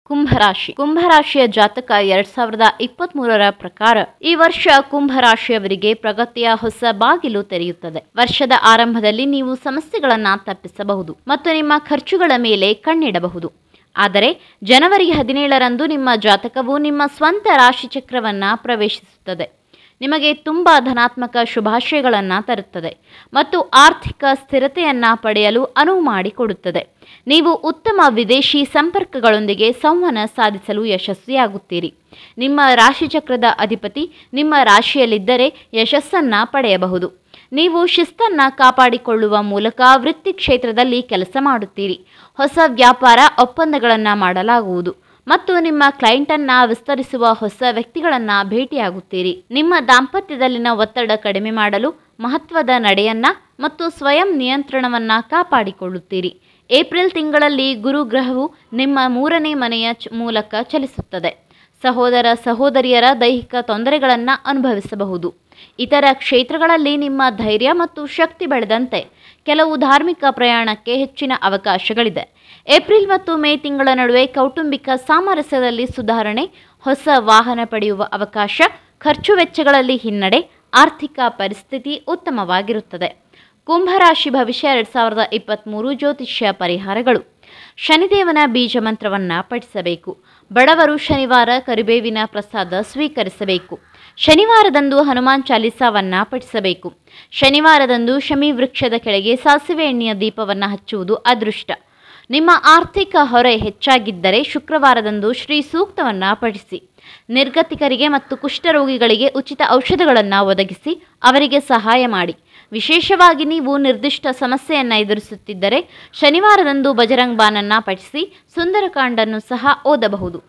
ಕುಂಭರಾಶಿ ಕುಂಭರಾಶಿಯ ಜಾತಕ ಎರಡ್ ಸಾವಿರದ ಇಪ್ಪತ್ತ್ ಮೂರರ ಪ್ರಕಾರ ಈ ವರ್ಷ ಕುಂಭರಾಶಿಯವರಿಗೆ ಪ್ರಗತಿಯ ಹೊಸ ಬಾಗಿಲು ತೆರೆಯುತ್ತದೆ ವರ್ಷದ ಆರಂಭದಲ್ಲಿ ನೀವು ಸಮಸ್ಯೆಗಳನ್ನ ತಪ್ಪಿಸಬಹುದು ಮತ್ತು ನಿಮ್ಮ ಖರ್ಚುಗಳ ಮೇಲೆ ಕಣ್ಣಿಡಬಹುದು ಆದರೆ ಜನವರಿ ಹದಿನೇಳರಂದು ನಿಮ್ಮ ಜಾತಕವು ನಿಮ್ಮ ಸ್ವಂತ ರಾಶಿಚಕ್ರವನ್ನ ಪ್ರವೇಶಿಸುತ್ತದೆ ನಿಮಗೆ ತುಂಬ ಧನಾತ್ಮಕ ಶುಭಾಶಯಗಳನ್ನು ತರುತ್ತದೆ ಮತ್ತು ಆರ್ಥಿಕ ಸ್ಥಿರತೆಯನ್ನ ಪಡೆಯಲು ಅನುವು ಮಾಡಿಕೊಡುತ್ತದೆ ನೀವು ಉತ್ತಮ ವಿದೇಶಿ ಸಂಪರ್ಕಗಳೊಂದಿಗೆ ಸಂವಹನ ಸಾಧಿಸಲು ಯಶಸ್ವಿಯಾಗುತ್ತೀರಿ ನಿಮ್ಮ ರಾಶಿಚಕ್ರದ ಅಧಿಪತಿ ನಿಮ್ಮ ರಾಶಿಯಲ್ಲಿದ್ದರೆ ಯಶಸ್ಸನ್ನ ಪಡೆಯಬಹುದು ನೀವು ಶಿಸ್ತನ್ನ ಕಾಪಾಡಿಕೊಳ್ಳುವ ಮೂಲಕ ವೃತ್ತಿ ಕ್ಷೇತ್ರದಲ್ಲಿ ಕೆಲಸ ಮಾಡುತ್ತೀರಿ ಹೊಸ ವ್ಯಾಪಾರ ಒಪ್ಪಂದಗಳನ್ನು ಮಾಡಲಾಗುವುದು ಮತ್ತು ನಿಮ್ಮ ಕ್ಲೈಂಟನ್ನ ವಿಸ್ತರಿಸುವ ಹೊಸ ವ್ಯಕ್ತಿಗಳನ್ನ ಭೇಟಿಯಾಗುತ್ತೀರಿ ನಿಮ್ಮ ದಾಂಪತ್ಯದಲ್ಲಿನ ಒತ್ತಡ ಕಡಿಮೆ ಮಾಡಲು ಮಹತ್ವದ ನಡೆಯನ್ನ ಮತ್ತು ಸ್ವಯಂ ನಿಯಂತ್ರಣವನ್ನ ಕಾಪಾಡಿಕೊಳ್ಳುತ್ತೀರಿ ಏಪ್ರಿಲ್ ತಿಂಗಳಲ್ಲಿ ಗುರುಗ್ರಹವು ನಿಮ್ಮ ಮೂರನೇ ಮನೆಯ ಚ- ಮೂಲಕ ಚಲಿಸುತ್ತದೆ ಸಹೋದರ ಸಹೋದರಿಯರ ದೈಹಿಕ ತೊಂದರೆಗಳನ್ನು ಅನುಭವಿಸಬಹುದು ಇತರ ಕ್ಷೇತ್ರಗಳಲ್ಲಿ ನಿಮ್ಮ ಧೈರ್ಯ ಮತ್ತು ಶಕ್ತಿ ಬೆಳೆದಂತೆ ಕೆಲವು ಧಾರ್ಮಿಕ ಪ್ರಯಾಣಕ್ಕೆ ಹೆಚ್ಚಿನ ಅವಕಾಶಗಳಿದೆ ಏಪ್ರಿಲ್ ಮತ್ತು ಮೇ ತಿಂಗಳ ನಡುವೆ ಕೌಟುಂಬಿಕ ಸಾಮರಸ್ಯದಲ್ಲಿ ಸುಧಾರಣೆ ಹೊಸ ವಾಹನ ಪಡೆಯುವ ಅವಕಾಶ ಖರ್ಚು ವೆಚ್ಚಗಳಲ್ಲಿ ಹಿನ್ನಡೆ ಆರ್ಥಿಕ ಪರಿಸ್ಥಿತಿ ಉತ್ತಮವಾಗಿರುತ್ತದೆ ಕುಂಭರಾಶಿ ಭವಿಷ್ಯ ಎರಡ್ ಸಾವಿರದ ಇಪ್ಪತ್ತ್ಮೂರು ಜ್ಯೋತಿಷ್ಯ ಪರಿಹಾರಗಳು ಶನಿದೇವನ ಬೀಜ ಮಂತ್ರವನ್ನ ಪಠಿಸಬೇಕು ಬಡವರು ಶನಿವಾರ ಕರಿಬೇವಿನ ಪ್ರಸಾದ ಸ್ವೀಕರಿಸಬೇಕು ಶನಿವಾರದಂದು ಹನುಮಾನ್ ಚಾಲಿಸಾವನ್ನ ಪಠಿಸಬೇಕು ಶನಿವಾರದಂದು ಶಮಿ ವೃಕ್ಷದ ಕೆಳಗೆ ಸಾಸಿವೆ ಎಣ್ಣೆಯ ದೀಪವನ್ನು ಹಚ್ಚುವುದು ಅದೃಷ್ಟ ನಿಮ್ಮ ಆರ್ಥಿಕ ಹೊರೆ ಹೆಚ್ಚಾಗಿದ್ದರೆ ಶುಕ್ರವಾರದಂದು ಶ್ರೀ ಸೂಕ್ತವನ್ನ ಪಠಿಸಿ ನಿರ್ಗತಿಕರಿಗೆ ಮತ್ತು ಕುಷ್ಠರೋಗಿಗಳಿಗೆ ಉಚಿತ ಔಷಧಗಳನ್ನು ಒದಗಿಸಿ ಅವರಿಗೆ ಸಹಾಯ ಮಾಡಿ ವಿಶೇಷವಾಗಿ ನೀವು ನಿರ್ದಿಷ್ಟ ಸಮಸ್ಯೆಯನ್ನು ಎದುರಿಸುತ್ತಿದ್ದರೆ ಶನಿವಾರದಂದು ಬಜರಂಗ್ ಬಾನನ್ನ ಪಠಿಸಿ ಸುಂದರಕಾಂಡನ್ನು ಸಹ ಓದಬಹುದು